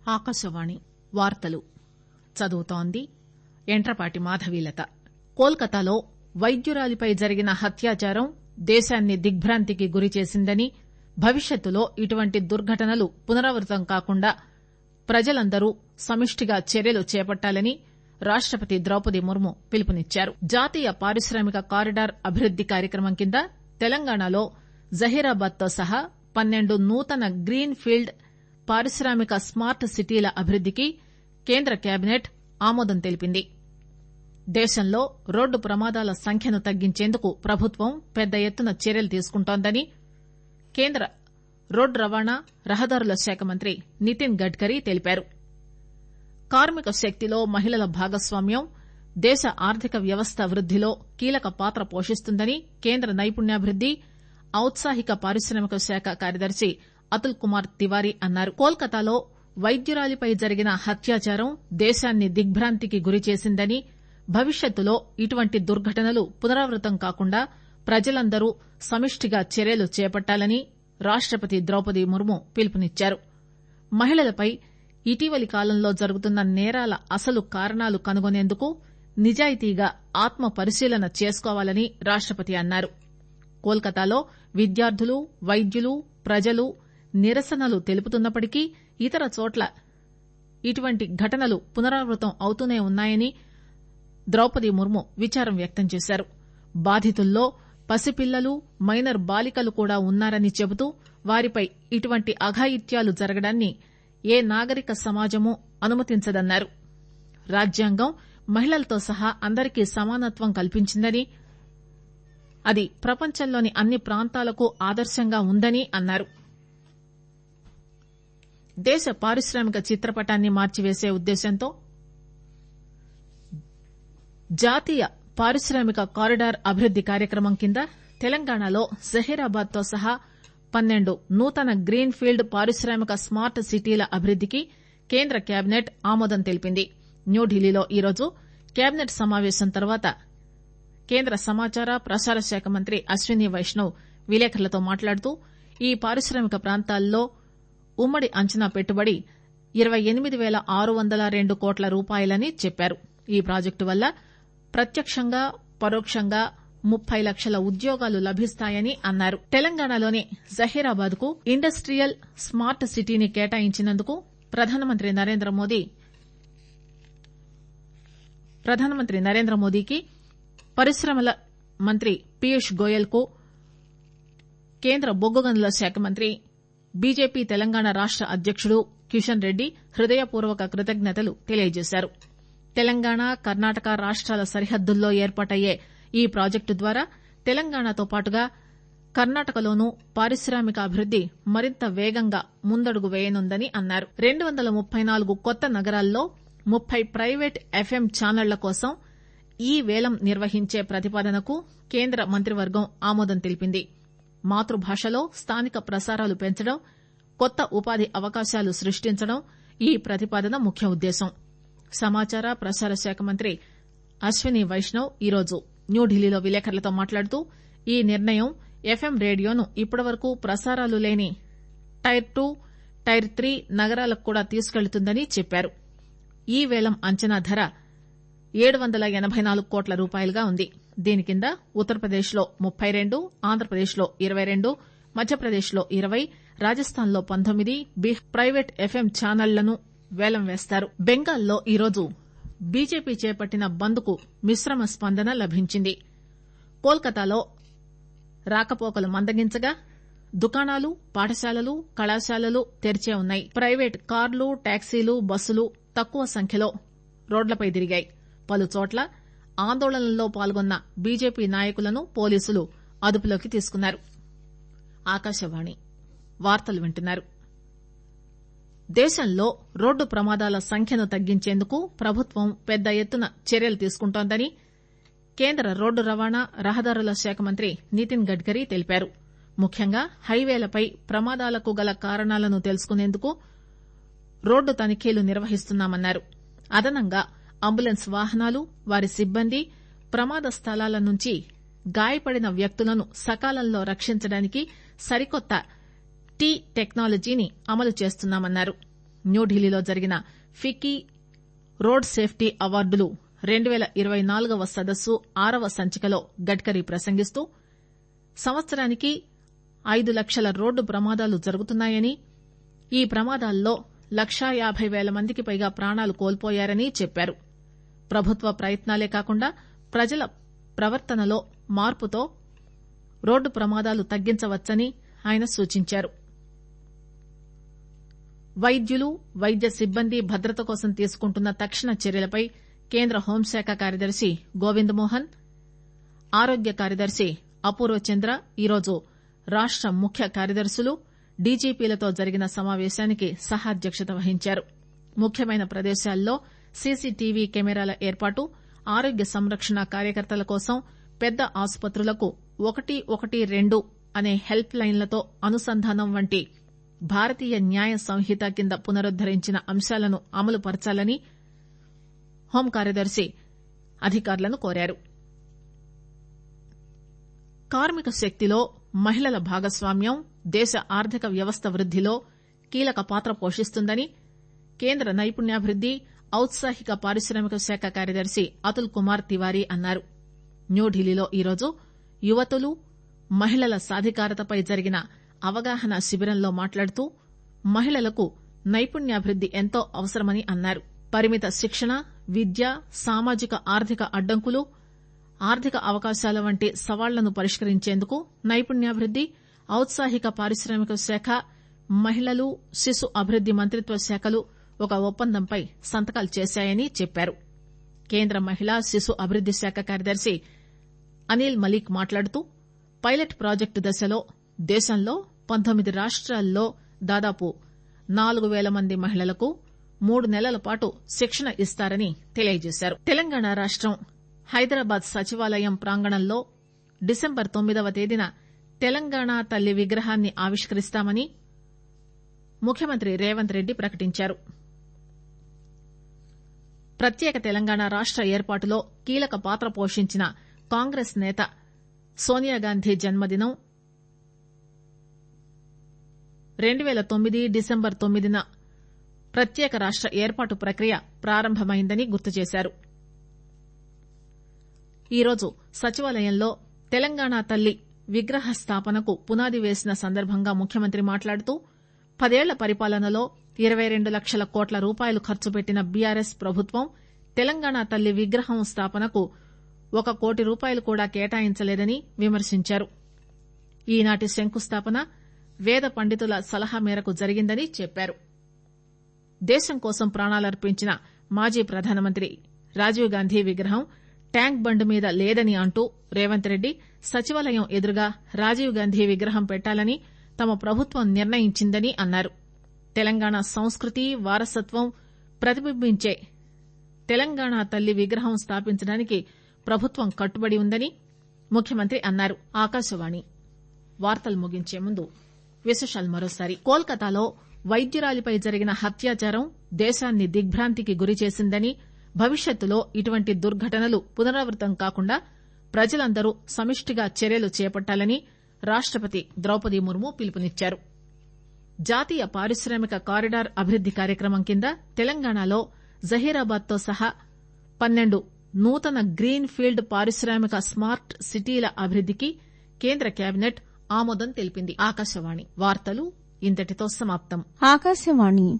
ఆకాశవాణి వార్తలు చదువుతోంది యంట్రపాటి మాధవీలత కోల్కతాలో వైద్యురాలిపై జరిగిన హత్యాచారం దేశాన్ని దిగ్బాంతికి గురిచేసిందని భవిష్యత్తులో ఇటువంటి దుర్ఘటనలు పునరావృతం కాకుండా ప్రజలందరూ సమిష్టిగా చర్యలు చేపట్టాలని రాష్టపతి ద్రౌపది ముర్ము పిలుపునిచ్చారు జాతీయ పారిశ్రామిక కారిడార్ అభివృద్ది కార్యక్రమం కింద తెలంగాణలో జహీరాబాద్ తో సహా పన్నెండు నూతన గ్రీన్ ఫీల్డ్ పారిశ్రామిక స్మార్ట్ సిటీల అభివృద్దికి కేంద్ర కేబినెట్ ఆమోదం తెలిపింది దేశంలో రోడ్డు ప్రమాదాల సంఖ్యను తగ్గించేందుకు ప్రభుత్వం పెద్ద ఎత్తున చర్యలు తీసుకుంటోందని కేంద్ర రోడ్డు రవాణా రహదారుల శాఖ మంత్రి నితిన్ గడ్కరీ తెలిపారు కార్మిక శక్తిలో మహిళల భాగస్వామ్యం దేశ ఆర్థిక వ్యవస్థ వృద్దిలో కీలక పాత్ర పోషిస్తుందని కేంద్ర నైపుణ్యాభివృద్ది ఔత్సాహిక పారిశ్రామిక శాఖ కార్యదర్శి అతుల్ కుమార్ తివారీ అన్నారు కోల్కతాలో వైద్యురాలిపై జరిగిన హత్యాచారం దేశాన్ని దిగ్బాంతికి గురిచేసిందని భవిష్యత్తులో ఇటువంటి దుర్ఘటనలు పునరావృతం కాకుండా ప్రజలందరూ సమిష్టిగా చర్యలు చేపట్టాలని రాష్టపతి ద్రౌపది ముర్ము పిలుపునిచ్చారు మహిళలపై ఇటీవలి కాలంలో జరుగుతున్న నేరాల అసలు కారణాలు కనుగొనేందుకు నిజాయితీగా ఆత్మ పరిశీలన చేసుకోవాలని రాష్టపతి అన్నారు కోల్కతాలో విద్యార్థులు వైద్యులు ప్రజలు నిరసనలు తెలుపుతున్నప్పటికీ ఇతర చోట్ల ఇటువంటి ఘటనలు పునరావృతం అవుతూనే ఉన్నాయని ద్రౌపది ముర్ము విచారం వ్యక్తం చేశారు బాధితుల్లో పసిపిల్లలు మైనర్ బాలికలు కూడా ఉన్నారని చెబుతూ వారిపై ఇటువంటి అఘాయిత్యాలు జరగడాన్ని ఏ నాగరిక సమాజమూ అనుమతించదన్నారు రాజ్యాంగం మహిళలతో సహా అందరికీ సమానత్వం కల్పించిందని అది ప్రపంచంలోని అన్ని ప్రాంతాలకు ఆదర్శంగా ఉందని అన్నారు దేశ పారిశ్రామిక చిత్రపటాన్ని మార్చివేసే ఉద్దేశంతో జాతీయ పారిశ్రామిక కారిడార్ అభివృద్ది కార్యక్రమం కింద తెలంగాణలో జహీరాబాద్ తో సహా పన్నెండు నూతన గ్రీన్ ఫీల్డ్ పారిశ్రామిక స్మార్ట్ సిటీల అభివృద్దికి కేంద్ర కేబినెట్ ఆమోదం తెలిపింది న్యూఢిల్లీలో ఈరోజు కేబినెట్ సమావేశం తర్వాత కేంద్ర సమాచార ప్రసార శాఖ మంత్రి అశ్విని వైష్ణవ్ విలేకరులతో మాట్లాడుతూ ఈ పారిశ్రామిక ప్రాంతాల్లో ఉమ్మడి అంచనా పెట్టుబడి ఇరవై ఎనిమిది పేల ఆరు వందల రెండు కోట్ల రూపాయలని చెప్పారు ఈ ప్రాజెక్టు వల్ల ప్రత్యక్షంగా పరోక్షంగా ముప్పై లక్షల ఉద్యోగాలు లభిస్తాయని అన్నారు తెలంగాణలోని జహీరాబాద్ కు ఇండస్ట్రియల్ స్మార్ట్ సిటీని కేటాయించినందుకు ప్రధానమంత్రి నరేంద్ర మోదీ ప్రధానమంత్రి నరేంద్ర మోదీకి పరిశ్రమల మంత్రి పీయూష్ గోయల్ కు కేంద్ర బొగ్గు గనుల శాఖ మంత్రి బీజేపీ తెలంగాణ రాష్ట అధ్యకుడు కిషన్ రెడ్డి హృదయపూర్వక కృతజ్ఞతలు తెలియజేశారు తెలంగాణ కర్ణాటక రాష్టాల సరిహద్దుల్లో ఏర్పాటయ్యే ఈ ప్రాజెక్టు ద్వారా తెలంగాణతో పాటుగా కర్ణాటకలోనూ పారిశ్రామిక అభివృద్ది మరింత వేగంగా ముందడుగు వేయనుందని అన్నారు రెండు వందల ముప్పై నాలుగు కొత్త నగరాల్లో ముప్పై ప్రైవేట్ ఎఫ్ఎం ఛానళ్ల కోసం ఈ వేలం నిర్వహించే ప్రతిపాదనకు కేంద్ర మంత్రివర్గం ఆమోదం తెలిపింది మాతృభాషలో స్థానిక ప్రసారాలు పెంచడం కొత్త ఉపాధి అవకాశాలు సృష్టించడం ఈ ప్రతిపాదన ముఖ్య ఉద్దేశం సమాచార ప్రసార శాఖ మంత్రి అశ్విని వైష్ణవ్ ఈరోజు న్యూఢిల్లీలో విలేకరులతో మాట్లాడుతూ ఈ నిర్ణయం ఎఫ్ఎం రేడియోను ఇప్పటివరకు ప్రసారాలు లేని టైర్ టూ టైర్ త్రీ నగరాలకు కూడా తీసుకెళ్తుందని చెప్పారు ఈ వేలం అంచనా ధర ఏడు వందల ఎనబై నాలుగు కోట్ల రూపాయలుగా ఉంది దీని కింద ఉత్తరప్రదేశ్ లో ముప్పై రెండు ఆంధ్రప్రదేశ్ లో ఇరవై రెండు మధ్యప్రదేశ్ లో ఇరవై రాజస్థాన్ లో పంతొమ్మిది ప్రైవేట్ ఎఫ్ఎం ఛానళ్లను వేలం వేస్తారు బెంగాల్లో ఈరోజు బీజేపీ చేపట్టిన బంద్ కు మిశ్రమ స్పందన లభించింది కోల్కతాలో రాకపోకలు మందగించగా దుకాణాలు పాఠశాలలు కళాశాలలు తెరిచే ఉన్నాయి ప్రైవేట్ కార్లు టాక్సీలు బస్సులు తక్కువ సంఖ్యలో రోడ్లపై తిరిగాయి పలుచోట్ల ఆందోళనలో పాల్గొన్న బీజేపీ నాయకులను పోలీసులు అదుపులోకి తీసుకున్నారు ఆకాశవాణి వార్తలు వింటున్నారు దేశంలో రోడ్డు ప్రమాదాల సంఖ్యను తగ్గించేందుకు ప్రభుత్వం పెద్ద ఎత్తున చర్యలు తీసుకుంటోందని కేంద్ర రోడ్డు రవాణా రహదారుల శాఖ మంత్రి నితిన్ గడ్కరీ తెలిపారు ముఖ్యంగా హైవేలపై ప్రమాదాలకు గల కారణాలను తెలుసుకునేందుకు రోడ్డు తనిఖీలు నిర్వహిస్తున్నామన్నారు అదనంగా అంబులెన్స్ వాహనాలు వారి సిబ్బంది ప్రమాద స్థలాల నుంచి గాయపడిన వ్యక్తులను సకాలంలో రక్షించడానికి సరికొత్త టీ టెక్నాలజీని అమలు చేస్తున్నామన్నారు న్యూఢిల్లీలో జరిగిన ఫిక్కీ రోడ్ సేఫ్టీ అవార్డులు రెండు పేల ఇరవై నాలుగవ సదస్సు ఆరవ సంచికలో గడ్కరీ ప్రసంగిస్తూ సంవత్సరానికి ఐదు లక్షల రోడ్డు ప్రమాదాలు జరుగుతున్నాయని ఈ ప్రమాదాల్లో లక్షా యాబై పేల మందికి పైగా ప్రాణాలు కోల్పోయారని చెప్పారు ప్రభుత్వ ప్రయత్నాలే కాకుండా ప్రజల ప్రవర్తనలో మార్పుతో రోడ్డు ప్రమాదాలు తగ్గించవచ్చని ఆయన సూచించారు వైద్యులు వైద్య సిబ్బంది భద్రత కోసం తీసుకుంటున్న తక్షణ చర్యలపై కేంద్ర హోంశాఖ కార్యదర్శి గోవింద్ మోహన్ ఆరోగ్య కార్యదర్శి అపూర్వ చంద్ర ఈరోజు రాష్ట ముఖ్య కార్యదర్శులు డీజీపీలతో జరిగిన సమావేశానికి సహాధ్యక్షత వహించారు ముఖ్యమైన ప్రదేశాల్లో సీసీటీవీ కెమెరాల ఏర్పాటు ఆరోగ్య సంరక్షణ కార్యకర్తల కోసం పెద్ద ఆసుపత్రులకు ఒకటి ఒకటి రెండు అనే హెల్ప్ లైన్లతో అనుసంధానం వంటి భారతీయ న్యాయ సంహిత కింద పునరుద్దరించిన అంశాలను అమలు పరచాలని హోం కార్యదర్శి అధికారులను కోరారు కార్మిక శక్తిలో మహిళల భాగస్వామ్యం దేశ ఆర్థిక వ్యవస్థ వృద్దిలో కీలక పాత్ర పోషిస్తుందని కేంద్ర నైపుణ్యాభివృద్ది ఔత్సాహిక పారిశ్రామిక శాఖ కార్యదర్శి అతుల్ కుమార్ తివారీ అన్నారు న్యూఢిల్లీలో ఈరోజు యువతులు మహిళల సాధికారతపై జరిగిన అవగాహన శిబిరంలో మాట్లాడుతూ మహిళలకు నైపుణ్యాభివృద్ది ఎంతో అవసరమని అన్నారు పరిమిత శిక్షణ విద్య సామాజిక ఆర్థిక అడ్డంకులు ఆర్థిక అవకాశాల వంటి సవాళ్లను పరిష్కరించేందుకు నైపుణ్యాభివృద్ది ఔత్సాహిక పారిశ్రామిక శాఖ మహిళలు శిశు అభివృద్ది మంత్రిత్వ శాఖలు ఒక ఒప్పందంపై సంతకాలు చేశాయని చెప్పారు కేంద్ర మహిళా శిశు అభివృద్ది శాఖ కార్యదర్శి అనిల్ మలిక్ మాట్లాడుతూ పైలట్ ప్రాజెక్టు దశలో దేశంలో పంతొమ్మిది రాష్టాల్లో దాదాపు నాలుగు పేల మంది మహిళలకు మూడు నెలల పాటు శిక్షణ ఇస్తారని తెలియజేశారు తెలంగాణ రాష్టం హైదరాబాద్ సచివాలయం ప్రాంగణంలో డిసెంబర్ తొమ్మిదవ తేదీన తెలంగాణ తల్లి విగ్రహాన్ని ఆవిష్కరిస్తామని ముఖ్యమంత్రి రేవంత్ రెడ్డి ప్రకటించారు ప్రత్యేక తెలంగాణ రాష్ట ఏర్పాటులో కీలక పాత్ర పోషించిన కాంగ్రెస్ నేత సోనియాగాంధీ జన్మదినం రెండు పేల తొమ్మిది డిసెంబర్ తొమ్మిదిన ప్రత్యేక రాష్ట ఏర్పాటు ప్రక్రియ ప్రారంభమైందని గుర్తు చేశారు ఈరోజు సచివాలయంలో తెలంగాణ తల్లి విగ్రహ స్థాపనకు పునాది వేసిన సందర్భంగా ముఖ్యమంత్రి మాట్లాడుతూ పదేళ్ల పరిపాలనలో ఇరవై రెండు లక్షల కోట్ల రూపాయలు ఖర్చు పెట్టిన బీఆర్ఎస్ ప్రభుత్వం తెలంగాణ తల్లి విగ్రహం స్థాపనకు ఒక కోటి రూపాయలు కూడా కేటాయించలేదని విమర్శించారు ఈనాటి శంకుస్థాపన వేద పండితుల సలహా మేరకు జరిగిందని చెప్పారు దేశం కోసం ప్రాణాలర్పించిన మాజీ ప్రధానమంత్రి రాజీవ్ గాంధీ విగ్రహం ట్యాంక్ బండ్ మీద లేదని అంటూ రేవంత్ రెడ్డి సచివాలయం ఎదురుగా రాజీవ్ గాంధీ విగ్రహం పెట్టాలని తమ ప్రభుత్వం నిర్ణయించిందని అన్నారు తెలంగాణ సంస్కృతి వారసత్వం ప్రతిబింబించే తెలంగాణ తల్లి విగ్రహం స్థాపించడానికి ప్రభుత్వం కట్టుబడి ఉందని ముఖ్యమంత్రి అన్నారు ఆకాశవాణి వార్తలు ముగించే ముందు విశేషాలు మరోసారి కోల్కతాలో వైద్యురాలిపై జరిగిన హత్యాచారం దేశాన్ని దిగ్భ్రాంతికి గురిచేసిందని భవిష్యత్తులో ఇటువంటి దుర్ఘటనలు పునరావృతం కాకుండా ప్రజలందరూ సమిష్టిగా చర్యలు చేపట్టాలని రాష్టపతి ద్రౌపది ముర్ము పిలుపునిచ్చారు జాతీయ పారిశ్రామిక కారిడార్ అభివృద్ది కార్యక్రమం కింద తెలంగాణలో జహీరాబాద్ తో సహా పన్నెండు నూతన గ్రీన్ ఫీల్డ్ పారిశ్రామిక స్మార్ట్ సిటీల అభివృద్దికి కేంద్ర కేబినెట్ ఆమోదం తెలిపింది ఆకాశవాణి వార్తలు ఇంతటితో సమాప్తం ఆకాశవాణి